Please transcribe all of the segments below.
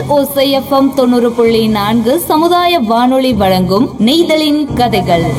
ஓசைஎஃப்எம் தொண்ணூறு புள்ளி நான்கு சமுதாய வானொலி வழங்கும் நெய்தலின் கதைகள்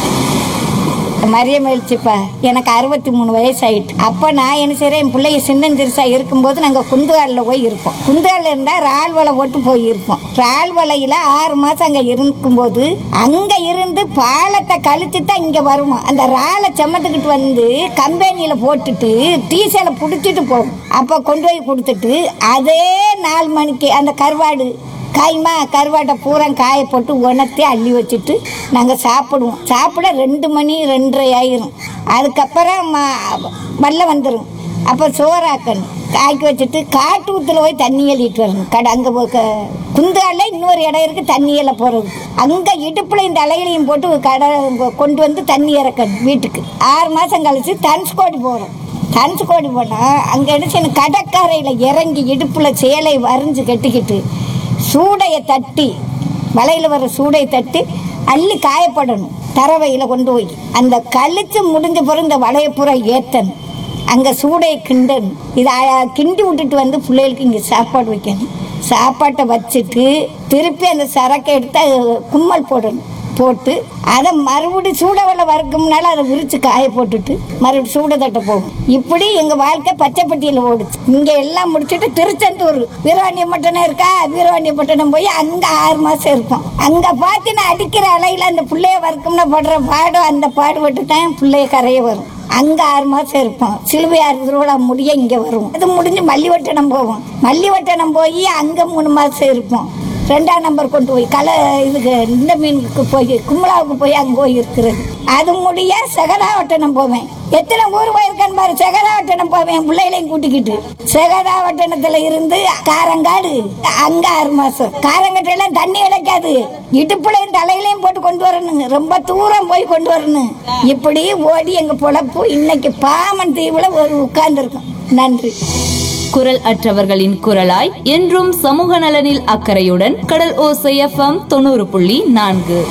மரியம் எழுச்சிப்பா எனக்கு அறுபத்தி மூணு வயசு ஆயிட்டு அப்போ நான் என்ன செய்கிறேன் என் பிள்ளைய சின்னஞ்சிறுசா இருக்கும்போது நாங்கள் குந்துகாலில் போய் இருப்போம் குந்துகாலில் இருந்தால் ரால் வலை போட்டு போய் இருப்போம் ரால் வலையில் ஆறு மாதம் அங்கே இருக்கும்போது அங்கே இருந்து பாலத்தை கழிச்சு தான் இங்கே வருவோம் அந்த ராலை செமத்துக்கிட்டு வந்து கம்பெனியில் போட்டுட்டு டீசலை பிடிச்சிட்டு போகும் அப்போ கொண்டு போய் கொடுத்துட்டு அதே நாலு மணிக்கு அந்த கருவாடு காய்மா கருவாட்டை பூரா காய போட்டு உணர்த்தி அள்ளி வச்சுட்டு நாங்கள் சாப்பிடுவோம் சாப்பிட ரெண்டு மணி ரெண்டரை ஆயிரும் அதுக்கப்புறம் ம- வெள்ளம் வந்துடும் அப்போ சோறாக்கணும் காய்க்க வச்சுட்டு காட்டு ஊத்துல போய் தண்ணி எழுதிட்டு வரணும் கடை அங்கே குந்தால இன்னொரு இடம் இருக்குது தண்ணி எல்ல போகிறது அங்கே இடுப்பில் இந்த அலைகளையும் போட்டு கடை கொண்டு வந்து தண்ணி இறக்கணும் வீட்டுக்கு ஆறு மாதம் கழிச்சு தனுஷ்கோடி போகிறோம் தனுஷ்கோடி போனால் அங்கே என்ன செய்யணும் கடற்கரையில் இறங்கி இடுப்பில் சேலை வரைஞ்சு கட்டிக்கிட்டு சூடையை தட்டி வலையில் வர சூடையை தட்டி அள்ளி காயப்படணும் தரவையில் கொண்டு போய் அந்த கழிச்சு முடிஞ்ச பிறகு இந்த வலையை பூரா ஏற்றணும் அங்கே சூடையை கிண்டணும் இதை அ- கிண்டி விட்டுட்டு வந்து பிள்ளைகளுக்கு இங்கே சாப்பாடு வைக்கணும் சாப்பாட்டை வச்சுட்டு திருப்பி அந்த சரக்கை எடுத்து அது கும்மல் போடணும் போட்டு அதை மறுபடி சூட வெள்ளை வறுக்கும்னால அதை விரிச்சு காய போட்டுட்டு மறுபடியும் சூட தட்ட போகும் இப்படி எங்க வாழ்க்கை பச்சைப்பட்டியில் ஓடுச்சு இங்க எல்லாம் முடிச்சுட்டு திருச்செந்தூர் வீரவாண்டியப்பட்டினம் இருக்கா வீரவாண்டியப்பட்டினம் போய் அங்க ஆறு மாசம் இருப்போம் அங்க பார்த்தீங்கன்னா அடிக்கிற அலையில அந்த பிள்ளைய வறுக்கும்னா படுற பாடம் அந்த பாடுபட்டு தான் பிள்ளைய கரைய வரும் அங்க ஆறு மாசம் இருப்போம் சிலுவையார் திருவிழா முடிய இங்க வருவோம் அது முடிஞ்சு மல்லிவட்டணம் போவோம் மல்லிவட்டணம் போய் அங்க மூணு மாசம் இருப்போம் ரெண்டாம் நம்பர் கொண்டு போய் கலை இதுக்கு இந்த மீனுக்கு போய் கும்பலாவுக்கு போய் அங்கே போய் இருக்கிறது அது முடிய செகதாவட்டணம் போவேன் எத்தனை ஊர் போயிருக்கேன் பாரு செகதாவட்டணம் போவேன் பிள்ளைகளையும் கூட்டிக்கிட்டு செகதாவட்டணத்துல இருந்து காரங்காடு அங்க ஆறு மாசம் காரங்கட்டையெல்லாம் தண்ணி கிடைக்காது இடுப்புலையும் தலையிலையும் போட்டு கொண்டு வரணுங்க ரொம்ப தூரம் போய் கொண்டு வரணும் இப்படி ஓடி எங்க பொழப்பு இன்னைக்கு பாமன் தீவுல ஒரு உட்கார்ந்துருக்கோம் நன்றி குரல் அற்றவர்களின் குரலாய் என்றும் சமூக நலனில் அக்கறையுடன் கடல் ஓசைஎஃப்எம் தொண்ணூறு புள்ளி நான்கு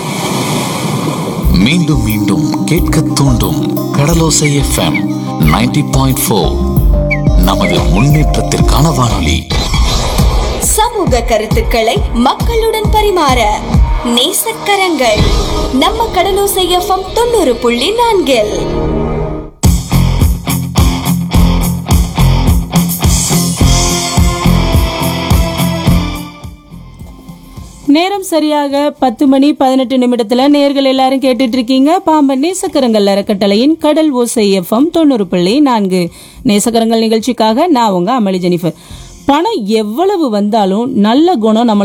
மீண்டும் மீண்டும் கேட்க தூண்டும் கடலோசை எஃப்எம் 90.4 பாயிண்ட் ஃபோர் நமது முன்னேற்றத்திற்கான வானொலி சமூக கருத்துக்களை மக்களுடன் பரிமாற நேசக்கரங்கள் நம்ம கடலோசை எஃப்எம் தொண்ணூறு புள்ளி நான்கில் நேரம் சரியாக பத்து மணி பதினெட்டு நிமிடத்துல நேர்கள் எல்லாரும் கேட்டுட்டு இருக்கீங்க பாம்பன் நேசக்கரங்கள் அறக்கட்டளையின் கடல் ஓசை எஃப்எம் தொண்ணூறு புள்ளி நான்கு நேசக்கரங்கள் நிகழ்ச்சிக்காக நான் உங்க அமளி ஜெனிஃபர் பணம் எவ்வளவு வந்தாலும் நல்ல குணம் நம்மள